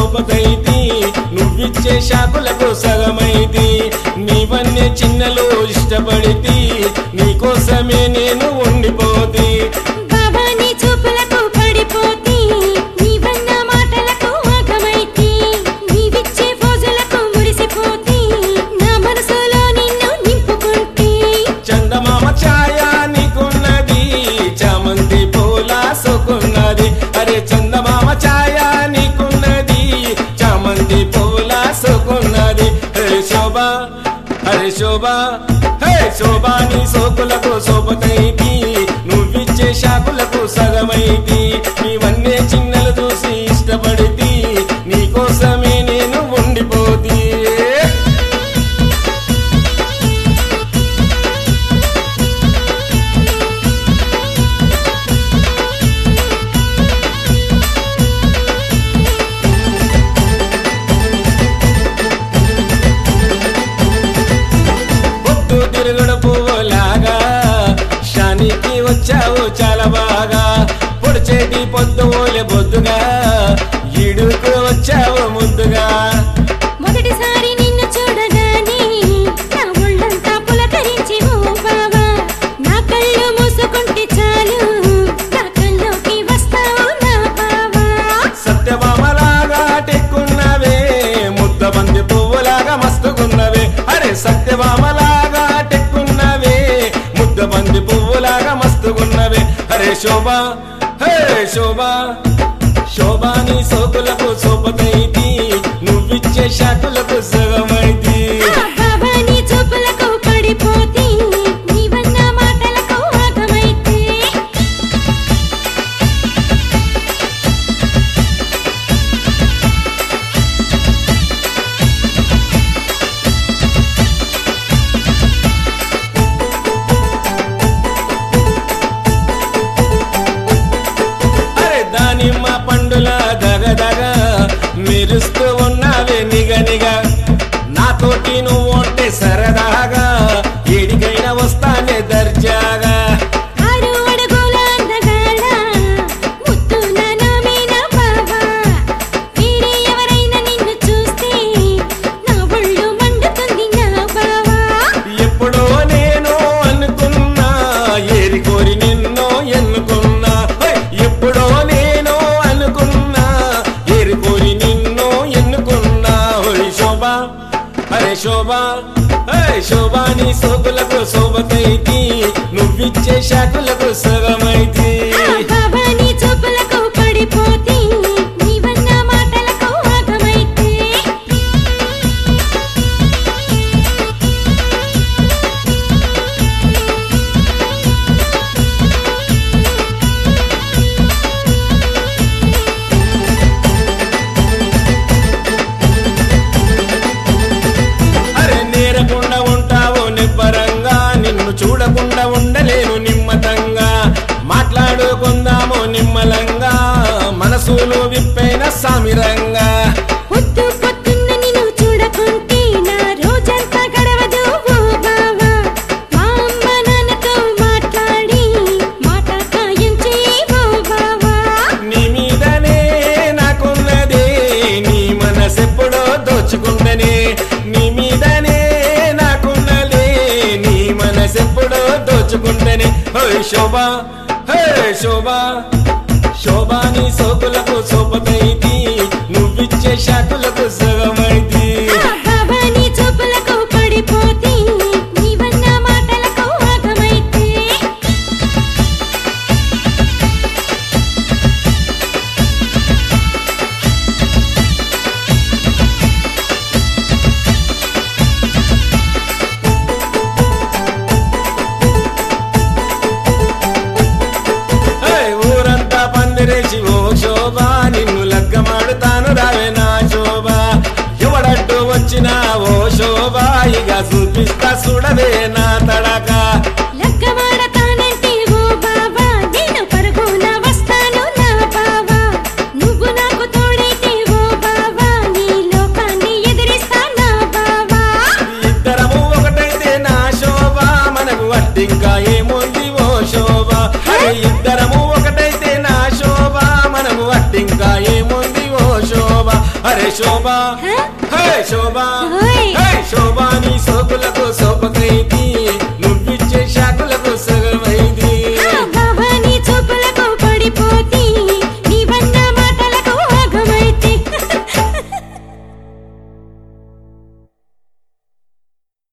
సోపతైతి నువ్విచ్చే షాకులకు సగమైతి నీవన్నే చిన్నలు ఇష్టపడితి నీకోసమే నేను ఉండిపోతి బాబా నీ చూపులకు పడిపోతి నీవన్న మాటలకు ఆగమైతి నీవిచ్చే ఫోజులకు మురిసిపోతి నా మనసులో నిన్ను నింపుకుంటే చందమామ ఛాయ నీకున్నది చామంతి పూల సోకున్నది అరే చందమామ ఛాయ నీకున్నది చామంతి పూల సోకున్నది హరే శోభ హరే శోభ హే శోభ నీ సోకులకు శోభతైతి నువ్విచ్చే షాకులకు సగమైతి నీవన్నే చిన్నలు చూసి ఇష్టపడితి నీకోసమే నేను ఉండిపోతీ పొద్దు తిరుగుడు పువ్వులాగా శానికి వచ్చావు చాలా బాగా పొడిచేటి పొద్దు ఓలే బొద్దుగా ఈడుకు వచ్చావు ముందుగా మొదటిసారి నిన్ను చూడగానే నా ఒళ్ళంతా పులకరించి ఓ బావా నా కళ్ళు మూసుకుంటే చాలు నా కల్లోకి వస్తావు నా బావా సత్యభామలాగా టెక్కున్నవే ముద్ద బంది పువ్వులాగా మస్తుకున్నవే అరే సత్యభామలాగా టెక్కున్నవే ముద్ద బంది పువ్వులాగా మస్తుకున్నవే అరే శోభ హే శోభ శోభాని సోకులకు సోపతైతి నువ్విచ్చే షాకులకు సగమైతి ఆ బాబా నీ చూపులకు పడిపోతి నీవన్న మాటలకు ఆగమైతే అరే దానిమ్మ పండుల దగదగ మెరుస్తూ ఉన్నావే నిగ నిగ నాతోటి నువ్వు ఉంటే సరదాగా ఏడికైనా వస్తానే దర్జాగా ఆరు అడుగుల అందగాడ ముద్దు నా మీన బావా వేరే ఎవరైనా నిన్ను చూస్తే నా ఒళ్ళు మండుతుంది నా బావా ఎప్పుడో నేను అనుకున్నా ఏరి కోరి నిన్నో ఎన్నుకున్నా హై! ఎప్పుడో నేను అనుకున్నా ఏరి కోరి నిన్నో ఎన్నుకున్నా హోయ్ శోభ అరే శోభ హే శోభ నీ సోకులకు శోభతైతి నువ్విచ్చే షాకులకు సగమైతి ఆ బాబా నీ చూపులకు పడిపోతి నీవన్న మాటలకు ఆగమైతే అరే నేరకుండా ఉంటావో నిబ్బరంగా నిన్ను చూడకుండా ఉండలేను నిమ్మతంగా మాట్లాడుకుందామో నిమ్మలంగా మనసులో విప్పైన సామిరంగా పొద్దు పొద్దున్న నిన్ను చూడకుంటే నా రోజంతా గడవదు ఓ బావా మా అమ్మ నాన్నతో మాట్లాడి మాట ఖాయం చేయి ఓ బావా నీ మీదనే నాకున్నదే నీ మనసెప్పుడో దోచుకుందనే నీ మీదనే నాకున్నదే నీ మనసెప్పుడో దోచుకుందనే హోయ్ శోభ హే శోభ శోభా నీ సోకులకు సోపతైతి నువ్విచ్చే షాకులకు సగమైతి ఆ బాబా నీ చూపులకు పడిపోతి నీవన్న మాటలకు ఆగమైతే హే, ఊరంతా పందిరేసి ఓ శోభ నిన్ను లగ్గమాడుతాను రావే నా శోభ ఎవడట్టు వచ్చినా ఓ శోభ ఇక చూపిస్తా చూడవే నా తడక లగ్గమాడతానంటే ఓ బావా నేను పరుగున వస్తాను నా బావా నువ్వు నాకు తోడైతే ఓ బావా నీ లోకాన్ని ఎదిరిస్తా నా బావా ఇద్దరము ఒకటైతే నా శోభ మనకు అట్టింకా ఏముంది ఓ శోభ అరే ఇద్దరము ఒకటైతే నా శోభ మనకు అట్టింకా ఏముంది ఓ శోభ అరే శోభ హ? హే శోభ ఓయ్. హే శోభ నీ సోకులకు సోపకైతి